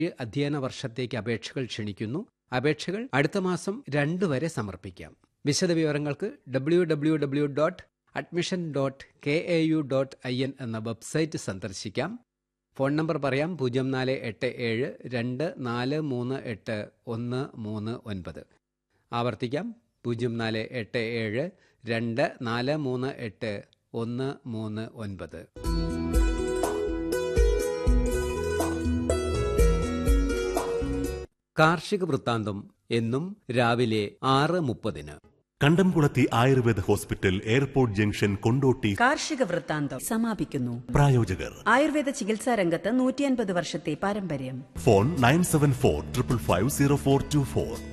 അധ്യയന വർഷത്തേക്ക് അപേക്ഷകൾ ക്ഷണിക്കുന്നു അപേക്ഷകൾ അടുത്ത മാസം രണ്ട് വരെ സമർപ്പിക്കാം വിശദവിവരങ്ങൾക്ക് W W W dot admission dot K A U dot I N എന്ന വെബ്സൈറ്റ് സന്ദർശിക്കാം ഫോൺ നമ്പർ പറയാം പൂജ്യം നാല് എട്ട് ഏഴ് രണ്ട് നാല് മൂന്ന് എട്ട് ഒന്ന് മൂന്ന് ഒൻപത് ആവർത്തിക്കാം പൂജ്യം നാല് എട്ട് ഏഴ് രണ്ട് നാല് മൂന്ന് എട്ട് ഒന്ന് മൂന്ന് ഒൻപത് കാർഷിക വൃത്താന്തം എന്നും രാവിലെ ആറ് മുപ്പതിന് കണ്ടംകുളത്തി Ayurveda hospital airport junction Kondotty കാർഷിക വൃത്താന്തം സമാപിക്കുന്നു പ്രായോജകർ ആയുർവേദ ചികിത്സാ രംഗത്ത് നൂറ്റിയൻപത് വർഷത്തെ പാരമ്പര്യം phone nine seven four triple five zero four two four